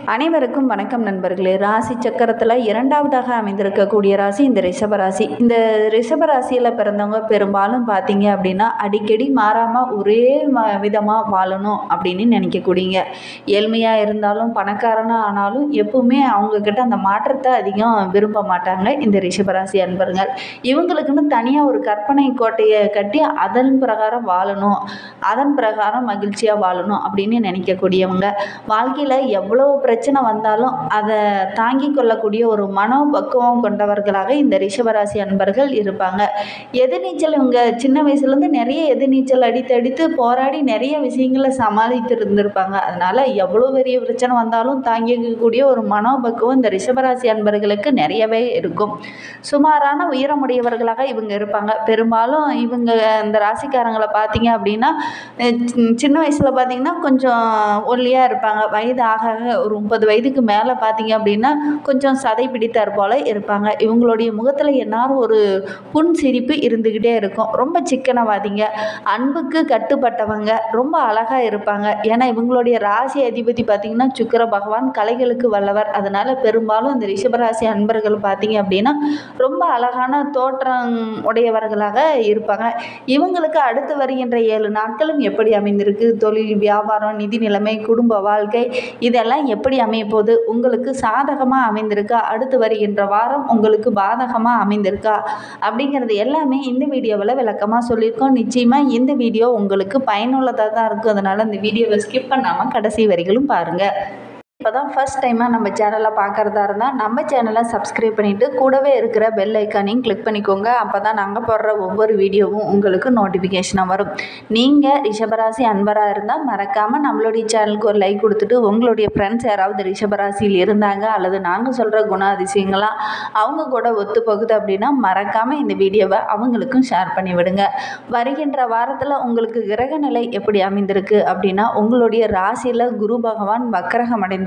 அனைவருக்கும் வணக்கம் நண்பர்களே ராசி சக்கரத்தில் இரண்டாவதாக அமைந்திருக்கக்கூடிய ராசி இந்த ரிஷப ராசி இந்த ரிஷப ராசியில் பிறந்தவங்க பெரும்பாலும் பார்த்தீங்க அப்படின்னா அடிக்கடி மாறாமல் ஒரே ம விதமாக வாழணும் அப்படின்னு நினைக்கக்கூடியங்க ஏழ்மையாக இருந்தாலும் பணக்காரனாக ஆனாலும் எப்பவுமே அவங்கக்கிட்ட அந்த மாற்றத்தை அதிகம் விரும்ப மாட்டாங்க இந்த ரிஷபராசி அன்பர்கள் இவங்களுக்குன்னு தனியாக ஒரு கற்பனை கோட்டையை கட்டி அதன் பிரகாரம் வாழணும் அதன் பிரகாரம் மகிழ்ச்சியாக வாழணும் அப்படின்னு நினைக்கக்கூடியவங்க வாழ்க்கையில் எவ்வளோ பிரச்சனை வந்தாலும் அதை தாங்கி கொள்ளக்கூடிய ஒரு மனோபக்குவம் கொண்டவர்களாக இந்த ரிஷபராசி அன்பர்கள் இருப்பாங்க எதிர்நீச்சல் இவங்க சின்ன வயசுலேருந்து நிறைய எதிர்நீச்சல் அடித்து அடித்து போராடி நிறைய விஷயங்களை சமாளித்து இருந்திருப்பாங்க அதனால் எவ்வளோ பெரிய பிரச்சனை வந்தாலும் தாங்கிக்கக்கூடிய ஒரு மனோபக்குவம் இந்த ரிஷபராசி அன்பர்களுக்கு நிறையவே இருக்கும் சுமாரான உயரமுடையவர்களாக இவங்க இருப்பாங்க பெரும்பாலும் இவங்க இந்த ராசிக்காரங்களை பார்த்தீங்க அப்படின்னா அஹ் சி- சின்ன வயசில் பார்த்தீங்கன்னா கொஞ்சம் ஒல்லியாக இருப்பாங்க வயது ஆக ஆக ஒரு முப்பது வயதுக்கு மேலே பார்த்தீங்க அப்படின்னா கொஞ்சம் சதை பிடித்தார் போல் இருப்பாங்க இவங்களுடைய முகத்தில் எந்நேரம் ஒரு புன் சிரிப்பு இருந்துக்கிட்டே இருக்கும் ரொம்ப சிக்கனவாதிங்க அன்புக்கு கட்டுப்பட்டவங்க ரொம்ப அழகாக இருப்பாங்க ஏன்னா இவங்களுடைய ராசி அதிபதி பார்த்திங்கன்னா சுக்கிர பகவான் கலைகளுக்கு வல்லவர் அதனால் பெரும்பாலும் இந்த ரிஷபராசி அன்பர்கள் பார்த்தீங்க அப்படின்னா ரொம்ப அழகான தோற்றம் உடையவர்களாக இருப்பாங்க இவங்களுக்கு அடுத்து வருகின்ற ஏழு நாட்களும் எப்படி அமைந்திருக்கு தொழில் வியாபாரம் நிதி நிலைமை குடும்ப வாழ்க்கை இதெல்லாம் எப்படி அமைய போகுது உங்களுக்கு சாதகமாக அமைந்திருக்கா அடுத்து வருகின்ற வாரம் உங்களுக்கு பாதகமாக அமைந்திருக்கா அப்படிங்கிறது எல்லாமே இந்த வீடியோவில் விளக்கமாக சொல்லியிருக்கோம் நிச்சயமாக இந்த வீடியோ உங்களுக்கு பயனுள்ளதாக தான் இருக்கும் அதனால் இந்த வீடியோவை ஸ்கிப் பண்ணாமல் கடைசி வரிகளும் பாருங்கள் இப்போ தான் ஃபஸ்ட் டைமாக நம்ம சேனலை பார்க்குறதா இருந்தால் நம்ம சேனலை சப்ஸ்கிரைப் பண்ணிவிட்டு கூடவே இருக்கிற பெல் ஐக்கானையும் கிளிக் பண்ணிக்கோங்க அப்போ தான் நாங்கள் போடுற ஒவ்வொரு வீடியோவும் உங்களுக்கு நோட்டிஃபிகேஷனாக வரும் நீங்கள் ரிஷபராசி அன்பராக இருந்தால் மறக்காமல் நம்மளுடைய சேனலுக்கு ஒரு லைக் கொடுத்துட்டு உங்களுடைய ஃப்ரெண்ட்ஸ் யாராவது ரிஷபராசியில் இருந்தாங்க அல்லது நாங்கள் சொல்கிற குணாதிசயங்களாம் அவங்க கூட ஒத்து போகுது அப்படின்னா மறக்காமல் இந்த வீடியோவை அவங்களுக்கும் ஷேர் பண்ணி விடுங்க வருகின்ற வாரத்தில் உங்களுக்கு கிரக நிலை எப்படி அமைந்திருக்கு அப்படின்னா உங்களுடைய ராசியில் குரு பகவான் வக்கரகம் அடைந்திருக்கிறார்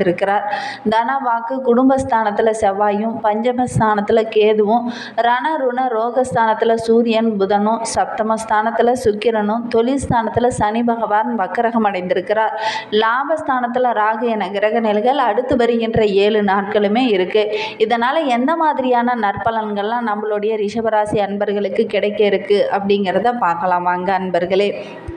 தன வாக்கு குடும்பஸ்தானத்தில் செவ்வாயும் பஞ்சமஸ்தானத்தில் கேதுவும் ரண ருண ரோகஸ்தானத்தில் சூரியன் புதனும் சப்தமஸ்தானத்தில் சுக்கிரனும் தொழில் ஸ்தானத்தில் சனி பகவான் வக்கரகம் அடைந்திருக்கிறார் லாபஸ்தானத்தில் ராகு என கிரக நிலைகள் அடுத்து வருகின்ற ஏழு நாட்களுமே இருக்குது இதனால் எந்த மாதிரியான நற்பலன்கள்லாம் நம்மளுடைய ரிஷபராசி அன்பர்களுக்கு கிடைக்க இருக்கு அப்படிங்கிறத பார்க்கலாம் வாங்க அன்பர்களே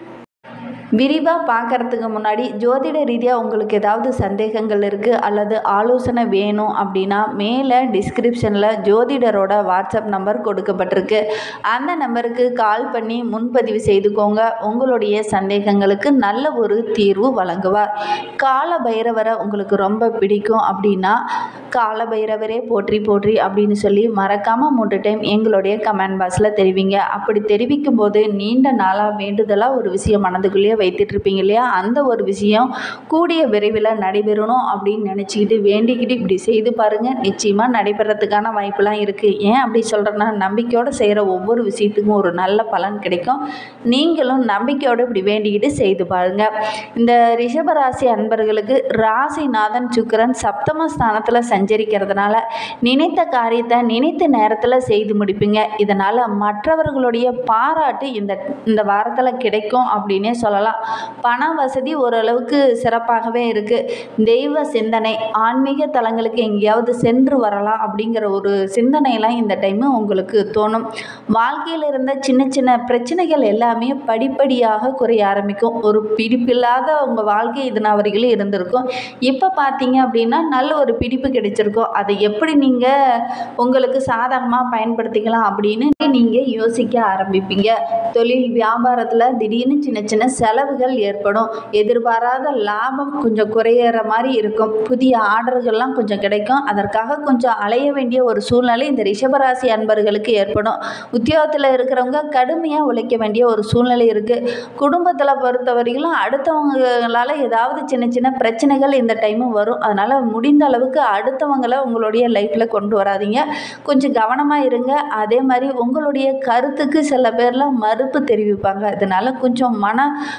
விரிவாக பார்க்கறதுக்கு முன்னாடி ஜோதிட ரீதியாக உங்களுக்கு ஏதாவது சந்தேகங்கள் இருக்குது அல்லது ஆலோசனை வேணும் அப்படின்னா மேலே டிஸ்கிரிப்ஷனில் ஜோதிடரோட வாட்ஸ்அப் நம்பர் கொடுக்கப்பட்டிருக்கு அந்த நம்பருக்கு கால் பண்ணி முன்பதிவு செய்துக்கோங்க உங்களுடைய சந்தேகங்களுக்கு நல்ல ஒரு தீர்வு வழங்குவார் கால பைரவரை உங்களுக்கு ரொம்ப பிடிக்கும் அப்படின்னா கால பைரவரே போற்றி போற்றி அப்படின்னு சொல்லி மறக்காமல் மூன்று டைம் எங்களுடைய கமெண்ட் பாக்ஸில் தெரிவிங்க அப்படி தெரிவிக்கும் போது நீண்ட நாளாக வேண்டுதலாக ஒரு விஷயம் மனதுக்குள்ளேயே வைத்துட்டு இருப்பீங்க இல்லையா அந்த ஒரு விஷயம் கூடிய விரைவில் நடைபெறணும் அப்படின்னு நினச்சிக்கிட்டு வேண்டிக்கிட்டு இப்படி செய்து பாருங்கள் நிச்சயமாக நடைபெறத்துக்கான வாய்ப்பெல்லாம் இருக்குது ஏன் அப்படி சொல்கிறேன்னா நம்பிக்கையோடு செய்கிற ஒவ்வொரு விஷயத்துக்கும் ஒரு நல்ல பலன் கிடைக்கும் நீங்களும் நம்பிக்கையோடு இப்படி வேண்டிக்கிட்டு செய்து பாருங்கள் இந்த ரிஷபராசி அன்பர்களுக்கு ராசிநாதன் சுக்கிரன் சப்தமஸ்தானத்தில் சஞ்சரிக்கிறதுனால நினைத்த காரியத்தை நினைத்த நேரத்தில் செய்து முடிப்பீங்க இதனால் மற்றவர்களுடைய பாராட்டு இந்த இந்த வாரத்தில் கிடைக்கும் அப்படின்னே சொல்லலாம் பண வசதி ஓரளவுக்கு சிறப்பாகவே இருக்குது தெய்வ சிந்தனை ஆன்மீக தலங்களுக்கு எங்கேயாவது சென்று வரலாம் அப்படிங்கிற ஒரு சிந்தனையெல்லாம் இந்த டைமு உங்களுக்கு தோணும் வாழ்க்கையில் இருந்த சின்ன சின்ன பிரச்சனைகள் எல்லாமே படிப்படியாக குறைய ஆரம்பிக்கும் ஒரு பிடிப்பில்லாத உங்கள் வாழ்க்கை இது நாள் வரைக்கும் இருந்திருக்கும் இப்போ பார்த்தீங்க அப்படின்னா நல்ல ஒரு பிடிப்பு கிடைச்சிருக்கும் அதை எப்படி நீங்கள் உங்களுக்கு சாதகமாக பயன்படுத்திக்கலாம் அப்படின்னு நீங்கள் யோசிக்க ஆரம்பிப்பீங்க தொழில் வியாபாரத்தில் திடீர்னு சின்ன சின்ன செலவுகள் ஏற்படும் எதிர்பாராத லாபம் கொஞ்சம் குறையிற மாதிரி இருக்கும் புதிய ஆர்டர்கள்லாம் கொஞ்சம் கிடைக்கும் அதற்காக கொஞ்சம் அலைய வேண்டிய ஒரு சூழ்நிலை இந்த ரிஷபராசி அன்பர்களுக்கு ஏற்படும் உத்தியோகத்தில் இருக்கிறவங்க கடுமையாக உழைக்க வேண்டிய ஒரு சூழ்நிலை இருக்குது குடும்பத்தில் பொறுத்த வரைக்கும் அடுத்தவங்களால் ஏதாவது சின்ன சின்ன பிரச்சனைகள் இந்த டைமும் வரும் அதனால் முடிந்த அளவுக்கு அடுத்தவங்களை உங்களுடைய லைஃப்பில் கொண்டு வராதீங்க கொஞ்சம் கவனமாக இருங்க அதே மாதிரி உங்களுடைய கருத்துக்கு சில பேர்லாம் மறுப்பு தெரிவிப்பாங்க இதனால் கொஞ்சம் மன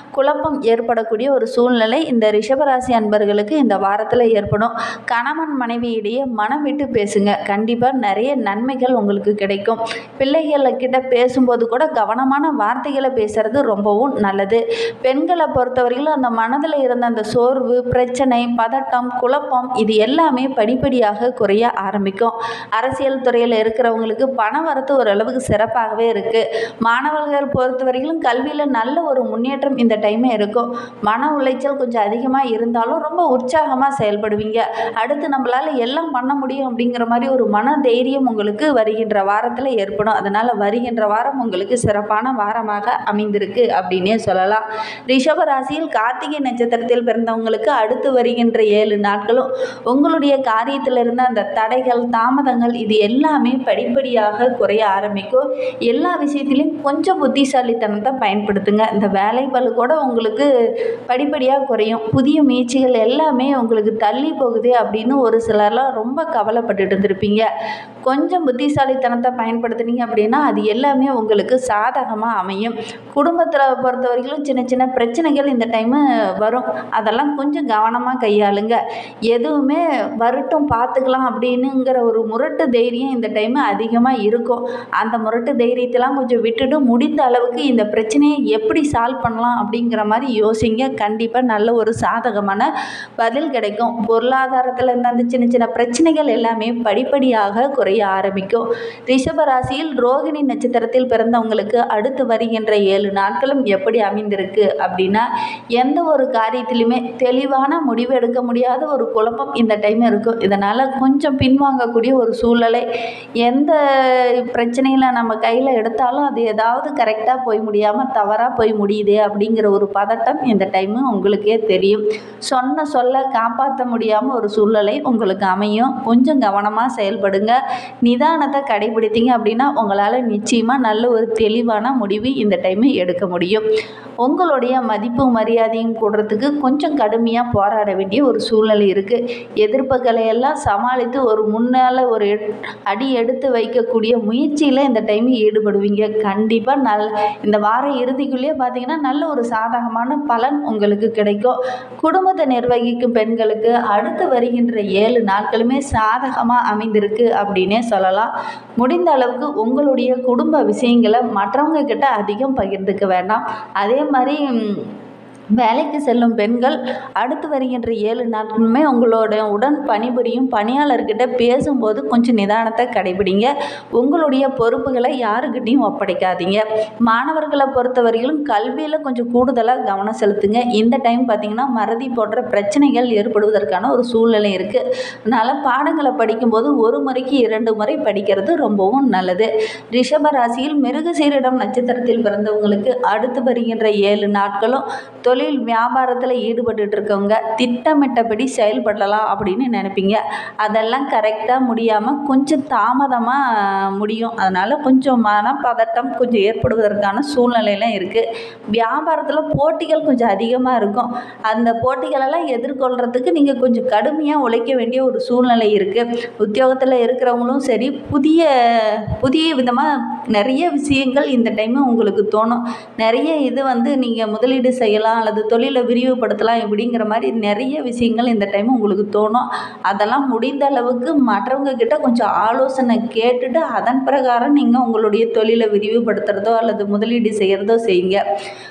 குழப்பம் ஏற்படக்கூடிய ஒரு சூழ்நிலை இந்த ரிஷபராசி அன்பர்களுக்கு இந்த வாரத்தில் ஏற்படும் கணவன் மனைவியிடையே மனம் விட்டு பேசுங்க கண்டிப்பாக நிறைய நன்மைகள் உங்களுக்கு கிடைக்கும் பிள்ளைகள்கிட்ட பேசும்போது கூட கவனமான வார்த்தைகளை பேசுறது ரொம்பவும் நல்லது பெண்களை பொறுத்தவரையிலும் அந்த மனதில் இருந்த அந்த சோர்வு பிரச்சனை பதட்டம் குழப்பம் இது எல்லாமே படிப்படியாக குறைய ஆரம்பிக்கும் அரசியல் துறையில் இருக்கிறவங்களுக்கு பண வரத்து ஓரளவுக்கு சிறப்பாகவே இருக்குது மாணவர்கள் பொறுத்தவரையிலும் கல்வியில் நல்ல ஒரு முன்னேற்றம் இந்த டைமே இருக்கும் மன உளைச்சல் கொஞ்சம் அதிகமாக இருந்தாலும் ரொம்ப உற்சாகமாக செயல்படுவீங்க அடுத்து நம்மளால் எல்லாம் பண்ண முடியும் அப்படிங்கிற மாதிரி ஒரு மன தைரியம் உங்களுக்கு வருகின்ற வாரத்தில் ஏற்படும் அதனால் வருகின்ற வாரம் உங்களுக்கு சிறப்பான வாரமாக அமைந்திருக்கு அப்படின்னே சொல்லலாம் ரிஷப ராசியில் கார்த்திகை நட்சத்திரத்தில் பிறந்தவங்களுக்கு அடுத்து வருகின்ற ஏழு நாட்களும் உங்களுடைய காரியத்தில் இருந்த அந்த தடைகள் தாமதங்கள் இது எல்லாமே படிப்படியாக குறைய ஆரம்பிக்கும் எல்லா விஷயத்திலையும் கொஞ்சம் புத்திசாலித்தனத்தை பயன்படுத்துங்க இந்த வேலை பளு கூட உங்களுக்கு படிப்படியாக குறையும் புதிய முயற்சிகள் எல்லாமே உங்களுக்கு தள்ளி போகுது அப்படின்னு ஒரு சிலர்லாம் ரொம்ப கவலைப்பட்டுட்டு இருந்திருப்பீங்க கொஞ்சம் புத்திசாலித்தனத்தை பயன்படுத்துனீங்க அப்படின்னா அது எல்லாமே உங்களுக்கு சாதகமாக அமையும் குடும்பத்தில் பொறுத்த வரைக்கும் சின்ன சின்ன பிரச்சனைகள் இந்த டைமு வரும் அதெல்லாம் கொஞ்சம் கவனமாக கையாளுங்க எதுவுமே வரட்டும் பார்த்துக்கலாம் அப்படின்னுங்கிற ஒரு முரட்டு தைரியம் இந்த டைமு அதிகமாக இருக்கும் அந்த முரட்டு தைரியத்தெல்லாம் கொஞ்சம் விட்டுட்டு முடிந்த அளவுக்கு இந்த பிரச்சனையை எப்படி சால்வ் பண்ணலாம் அப்படிங்கிற மாதிரி யோசிங்க கண்டிப்பாக நல்ல ஒரு சாதகமான பதில் கிடைக்கும் பொருளாதாரத்தில் இருந்த அந்த சின்ன சின்ன பிரச்சனைகள் எல்லாமே படிப்படியாக குறைய ஆரம்பிக்கும் ரிஷப ராசியில் ரோகிணி நட்சத்திரத்தில் பிறந்தவங்களுக்கு அடுத்து வருகின்ற ஏழு நாட்களும் எப்படி அமைந்திருக்கு அப்படின்னா எந்த ஒரு காரியத்திலுமே தெளிவான முடிவு எடுக்க முடியாத ஒரு குழப்பம் இந்த டைம் இருக்கும் இதனால் கொஞ்சம் பின்வாங்கக்கூடிய ஒரு சூழ்நிலை எந்த பிரச்சனையில் நம்ம கையில் எடுத்தாலும் அது ஏதாவது கரெக்டாக போய் முடியாமல் தவறாக போய் முடியுதே அப்படிங்கிற ஒரு பதட்டம் இந்த டைமு உங்களுக்கே தெரியும் சொன்ன சொல்ல காப்பாற்ற முடியாமல் ஒரு சூழ்நிலை உங்களுக்கு அமையும் கொஞ்சம் கவனமாக செயல்படுங்க நிதானத்தை கடைபிடித்தீங்க அப்படின்னா உங்களால் நிச்சயமாக நல்ல ஒரு தெளிவான முடிவு இந்த டைமு எடுக்க முடியும் உங்களுடைய மதிப்பு மரியாதையும் கூடுறதுக்கு கொஞ்சம் கடுமையாக போராட வேண்டிய ஒரு சூழ்நிலை இருக்குது எதிர்ப்புகளை எல்லாம் சமாளித்து ஒரு முன்னால் ஒரு எட்- அடி எடுத்து வைக்கக்கூடிய முயற்சியில் இந்த டைம் ஈடுபடுவீங்க கண்டிப்பாக நல் இந்த வார இறுதிக்குள்ளேயே பார்த்தீங்கன்னா நல்ல ஒரு சாதகமான பலன் உங்களுக்கு கிடைக்கும் குடும்பத்தை நிர்வகிக்கும் பெண்களுக்கு அடுத்து வருகின்ற ஏழு நாட்களுமே சாதகமாக அமைந்திருக்கு அப்படின்னே சொல்லலாம் முடிந்த அளவுக்கு உங்களுடைய குடும்ப விஷயங்களை மற்றவங்க கிட்ட அதிகம் பகிர்ந்துக்க வேண்டாம் அதே மாதிரி ம், வேலைக்கு செல்லும் பெண்கள் அடுத்து வருகின்ற ஏழு நாட்களுமே உங்களோட உடன் பணிபுரியும் பணியாளர்கிட்ட பேசும்போது கொஞ்சம் நிதானத்தை கடைபிடிங்க உங்களுடைய பொறுப்புகளை யாருக்கிட்டையும் ஒப்படைக்காதீங்க மாணவர்களை பொறுத்தவரையிலும் கல்வியில் கொஞ்சம் கூடுதலாக கவனம் செலுத்துங்க இந்த டைம் பார்த்திங்கன்னா மறதி போன்ற பிரச்சனைகள் ஏற்படுவதற்கான ஒரு சூழ்நிலை இருக்குது அதனால் பாடங்களை படிக்கும்போது ஒரு முறைக்கு இரண்டு முறை படிக்கிறது ரொம்பவும் நல்லது ரிஷப ராசியில் மிருகசீரிடம் நட்சத்திரத்தில் பிறந்தவங்களுக்கு அடுத்து வருகின்ற ஏழு நாட்களும் தொழில் வியாபாரத்தில் ஈடுபட்டுட்டு இருக்கவங்க திட்டமிட்டபடி செயல்படலாம் அப்படின்னு நினைப்பீங்க அதெல்லாம் கரெக்டாக முடியாமல் கொஞ்சம் தாமதமாக முடியும் அதனால் கொஞ்சம் மனப்பதட்டம் கொஞ்சம் ஏற்படுவதற்கான சூழ்நிலையெல்லாம் இருக்குது வியாபாரத்தில் போட்டிகள் கொஞ்சம் அதிகமாக இருக்கும் அந்த போட்டிகளெல்லாம் எதிர்கொள்கிறதுக்கு நீங்கள் கொஞ்சம் கடுமையாக உழைக்க வேண்டிய ஒரு சூழ்நிலை இருக்குது உத்தியோகத்தில் இருக்கிறவங்களும் சரி புதிய புதிய விதமாக நிறைய விஷயங்கள் இந்த டைமு உங்களுக்கு தோணும் நிறைய இது வந்து நீங்கள் முதலீடு செய்யலாம் அல்லது தொழிலை விரிவுபடுத்தலாம் இப்படிங்கிற மாதிரி நிறைய விஷயங்கள் இந்த டைம் உங்களுக்கு தோணும் அதெல்லாம் முடிந்த அளவுக்கு மற்றவங்க கிட்ட கொஞ்சம் ஆலோசனை கேட்டுட்டு அதன் பிரகாரம் நீங்கள் உங்களுடைய தொழிலை விரிவுபடுத்துகிறதோ அல்லது முதலீடு செய்கிறதோ செய்யுங்க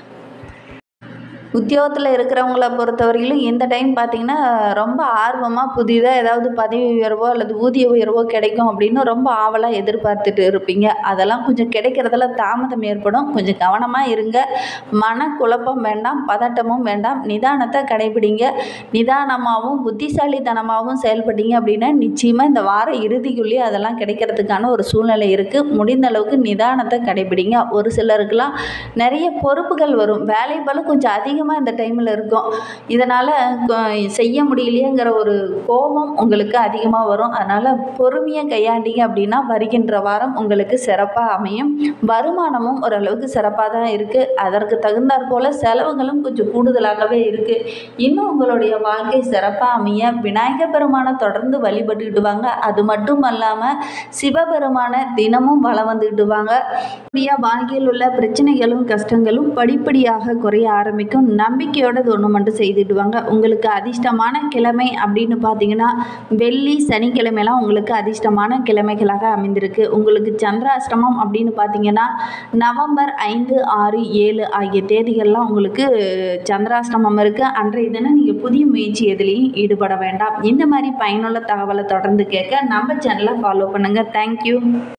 உத்தியோகத்தில் இருக்கிறவங்கள பொறுத்தவரையிலும் இந்த டைம் பார்த்திங்கன்னா ரொம்ப ஆர்வமாக புதிதாக ஏதாவது பதவி உயர்வோ அல்லது ஊதிய உயர்வோ கிடைக்கும் அப்படின்னு ரொம்ப ஆவலாக எதிர்பார்த்துட்டு இருப்பீங்க அதெல்லாம் கொஞ்சம் கிடைக்கிறதுல தாமதம் ஏற்படும் கொஞ்சம் கவனமாக இருங்க மனக்குழப்பம் வேண்டாம் பதட்டமும் வேண்டாம் நிதானத்தை கடைபிடிங்க நிதானமாகவும் புத்திசாலித்தனமாகவும் செயல்பட்டீங்க அப்படின்னா நிச்சயமாக இந்த வார இறுதிக்குள்ளேயே அதெல்லாம் கிடைக்கிறதுக்கான ஒரு சூழ்நிலை இருக்குது முடிந்த அளவுக்கு நிதானத்தை கடைபிடிங்க ஒரு சிலருக்கெல்லாம் நிறைய பொறுப்புகள் வரும் வேலை பளு கொஞ்சம் அதிகமாக இந்த டைமில் இருக்கும் இதனால் செய்ய முடியலையேங்கிற ஒரு கோபம் உங்களுக்கு அதிகமாக வரும் அதனால் பொறுமையாக கையாண்டீங்க அப்படின்னா வருகின்ற வாரம் உங்களுக்கு சிறப்பாக அமையும் வருமானமும் ஓரளவுக்கு சிறப்பாக தான் இருக்குது அதற்கு தகுந்தாற் போல் செலவுகளும் கொஞ்சம் கூடுதலாகவே இருக்குது இன்னும் உங்களுடைய வாழ்க்கை சிறப்பாக அமைய விநாயகர் பெருமானை தொடர்ந்து வழிபட்டுக்கிட்டு வாங்க அது மட்டும் அல்லாமல் சிவபெருமானை தினமும் வலம் வந்துக்கிட்டு வாங்க இப்படியா வாழ்க்கையில் உள்ள பிரச்சனைகளும் கஷ்டங்களும் படிப்படியாக குறைய ஆரம்பிக்கும் நம்பிக்கையோட இது ஒன்று மட்டும் செய்துட்டு வாங்க உங்களுக்கு அதிர்ஷ்டமான கிழமை அப்படின்னு பார்த்தீங்கன்னா வெள்ளி சனிக்கிழமைலாம் உங்களுக்கு அதிர்ஷ்டமான கிழமைகளாக அமைந்திருக்கு உங்களுக்கு சந்திராஷ்டமம் அப்படின்னு பார்த்தீங்கன்னா நவம்பர் ஐந்து ஆறு ஏழு ஆகிய தேதிகள்லாம் உங்களுக்கு சந்திராஷ்டமம் இருக்குது அன்றைய தினம் நீங்கள் புதிய முயற்சி எதுலேயும் ஈடுபட வேண்டாம் இந்த மாதிரி பயனுள்ள தகவலை தொடர்ந்து கேட்க நம்ம சேனலை ஃபாலோ பண்ணுங்கள் தேங்க்யூ